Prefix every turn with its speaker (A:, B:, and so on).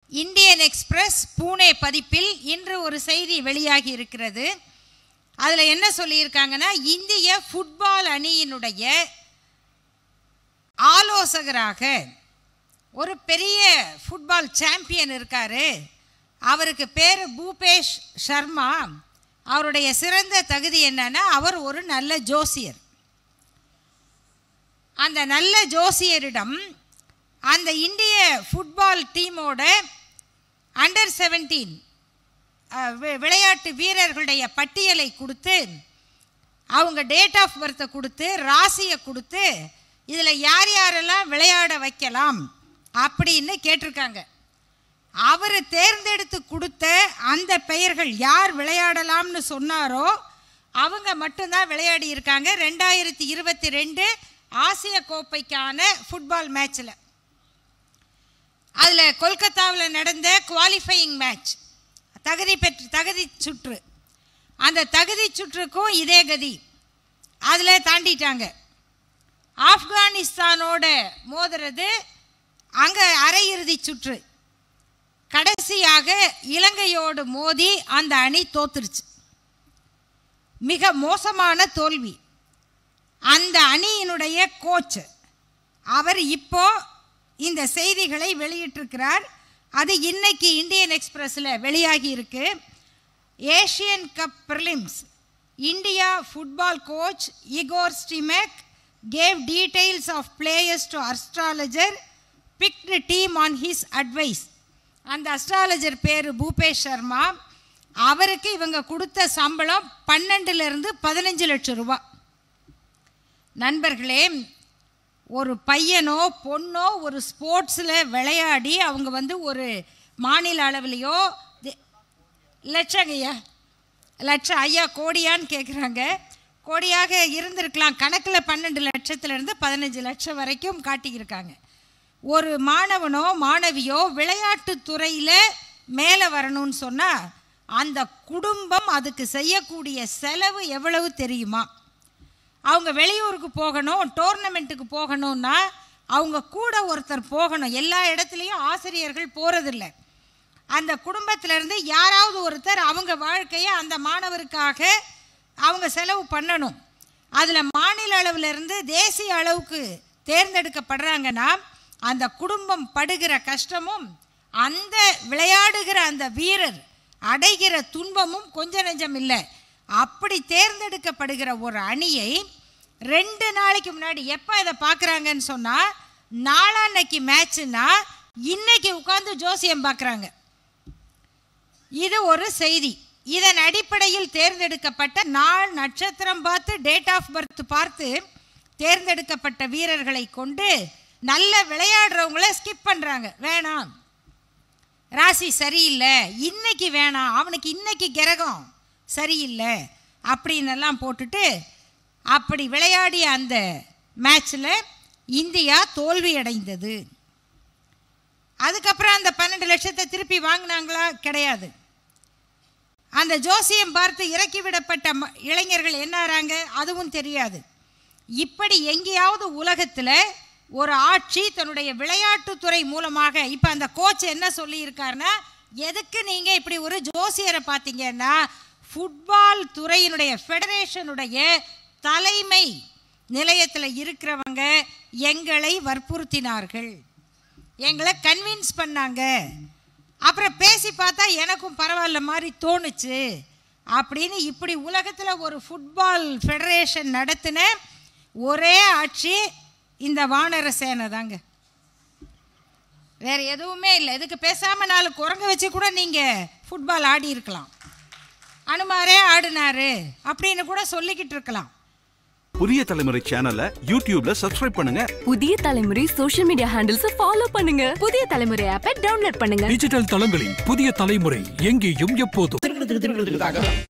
A: Indian express Pune பதிப்பில் இன்று ஒரு செய்தி வெளியாகி இருக்கிறது அதில் என்ன சொல்லியிருக்காங்கன்னா இந்திய ஃபுட்பால் அணியினுடைய ஆலோசகராக ஒரு பெரிய ஃபுட்பால் சாம்பியன் இருக்காரு அவருக்கு பேர் பூபேஷ் சர்மா அவருடைய சிறந்த தகுதி என்னன்னா அவர் ஒரு நல்ல ஜோசியர் அந்த நல்ல ஜோசியரிடம் அந்த இந்திய ஃபுட்பால் டீமோட அண்டர் செவன்டீன் விளையாட்டு வீரர்களுடைய பட்டியலை கொடுத்து அவங்க டேட் ஆஃப் பர்த்தை கொடுத்து ராசியை கொடுத்து இதில் யார் யாரெல்லாம் விளையாட வைக்கலாம் அப்படின்னு கேட்டிருக்காங்க அவர் தேர்ந்தெடுத்து கொடுத்த அந்த பெயர்கள் யார் விளையாடலாம்னு சொன்னாரோ அவங்க மட்டும்தான் விளையாடி இருக்காங்க ரெண்டாயிரத்தி இருபத்தி ரெண்டு ஆசிய கோப்பைக்கான ஃபுட்பால் மேட்ச்சில் அதில் கொல்கத்தாவில் நடந்த குவாலிஃபையிங் மேட்ச் தகுதி பெற்று தகுதி சுற்று அந்த தகுதி சுற்றுக்கும் இதே கதி அதில் தாண்டிட்டாங்க ஆப்கானிஸ்தானோட மோதுறது அங்கே அரையிறுதி சுற்று கடைசியாக இலங்கையோடு மோதி அந்த அணி தோத்துருச்சு மிக மோசமான தோல்வி அந்த அணியினுடைய கோச் அவர் இப்போ இந்த செய்திகளை வெளியிட்டிருக்கிறார் அது இன்னைக்கு இந்தியன் எக்ஸ்பிரஸில் வெளியாகி இருக்கு Asian Cup prelims India football coach Igor Stimac gave details of players to astrologer picked team on his advice அந்த அஸ்ட்ராலஜர் பேர் பூபேஷ் சர்மா அவருக்கு இவங்க கொடுத்த சம்பளம் பன்னெண்டுலேருந்து பதினஞ்சு லட்சம் ரூபா நண்பர்களே ஒரு பையனோ பொண்ணோ ஒரு ஸ்போர்ட்ஸில் விளையாடி அவங்க வந்து ஒரு மாநில அளவுலேயோ லட்சங்கய்யா லட்சம் ஐயா கோடியான்னு கேட்குறாங்க கோடியாக இருந்திருக்கலாம் கணக்கில் பன்னெண்டு லட்சத்துலேருந்து பதினஞ்சு லட்சம் வரைக்கும் காட்டியிருக்காங்க ஒரு மாணவனோ மாணவியோ விளையாட்டு துறையில் மேலே வரணும்னு சொன்னால் அந்த குடும்பம் அதுக்கு செய்யக்கூடிய செலவு எவ்வளவு தெரியுமா அவங்க வெளியூருக்கு போகணும் டோர்னமெண்ட்டுக்கு போகணும்னா அவங்க கூட ஒருத்தர் போகணும் எல்லா இடத்துலையும் ஆசிரியர்கள் போகிறதில்ல அந்த குடும்பத்திலேருந்து யாராவது ஒருத்தர் அவங்க வாழ்க்கையை அந்த மாணவருக்காக அவங்க செலவு பண்ணணும் அதில் மாநில அளவிலிருந்து தேசிய அளவுக்கு தேர்ந்தெடுக்கப்படுறாங்கன்னா அந்த குடும்பம் படுகிற கஷ்டமும் அந்த விளையாடுகிற அந்த வீரர் அடைகிற துன்பமும் கொஞ்ச நெஞ்சம் இல்லை அப்படி தேர்ந்தெடுக்கப்படுகிற ஒரு அணியை ரெண்டு நாளைக்கு முன்னாடி எப்போ இதை பார்க்குறாங்கன்னு சொன்னால் நாளான்னைக்கு மேட்ச்சுன்னா இன்னைக்கு உட்காந்து ஜோசியம் பார்க்குறாங்க இது ஒரு செய்தி இதன் அடிப்படையில் தேர்ந்தெடுக்கப்பட்ட நாள் நட்சத்திரம் பார்த்து டேட் ஆஃப் பர்த் பார்த்து தேர்ந்தெடுக்கப்பட்ட வீரர்களை கொண்டு நல்ல விளையாடுறவங்கள ஸ்கிப் பண்ணுறாங்க வேணாம் ராசி சரியில்லை இன்னைக்கு வேணாம் அவனுக்கு இன்னைக்கு கிரகம் சரியில்லை அப்படின்னு எல்லாம் போட்டுட்டு அப்படி விளையாடிய அந்த மேட்ச்சில் இந்தியா தோல்வி அடைந்தது அதுக்கப்புறம் அந்த பன்னெண்டு லட்சத்தை திருப்பி வாங்கினாங்களா கிடையாது அந்த ஜோசியம் பார்த்து இறக்கிவிடப்பட்ட ம இளைஞர்கள் என்ன ஆறாங்க அதுவும் தெரியாது இப்படி எங்கேயாவது உலகத்தில் ஒரு ஆட்சி தன்னுடைய விளையாட்டுத்துறை மூலமாக இப்போ அந்த கோச் என்ன சொல்லியிருக்காருன்னா எதுக்கு நீங்கள் இப்படி ஒரு ஜோசியரை பார்த்தீங்கன்னா ஃபுட்பால் துறையினுடைய ஃபெடரேஷனுடைய தலைமை நிலையத்தில் இருக்கிறவங்க எங்களை வற்புறுத்தினார்கள் எங்களை கன்வின்ஸ் பண்ணாங்க அப்புறம் பேசி பார்த்தா எனக்கும் பரவாயில்ல மாதிரி தோணுச்சு அப்படின்னு இப்படி உலகத்தில் ஒரு ஃபுட்பால் ஃபெடரேஷன் நடத்தின ஒரே ஆட்சி இந்த வானர சேனை தாங்க வேற எதுவுமே இல்லை இதுக்கு பேசாமல் நாலு குரங்க வச்சு கூட நீங்கள் ஃபுட்பால் ஆடி இருக்கலாம் அனுமாரே ஆடினாரு அப்படின்னு கூட சொல்லிக்கிட்டு இருக்கலாம்
B: புதிய தலைமுறை சேனலை யூடியூப்ல சப்ஸ்கிரைப் பண்ணுங்க
C: புதிய தலைமுறை சோஷியல் மீடியா ஹேண்டில்ஸ் ஃபாலோ பண்ணுங்க புதிய தலைமுறை ஆப்பை டவுன்லோட் பண்ணுங்க
D: டிஜிட்டல் தளங்களில் புதிய தலைமுறை எங்கேயும் எப்போதும்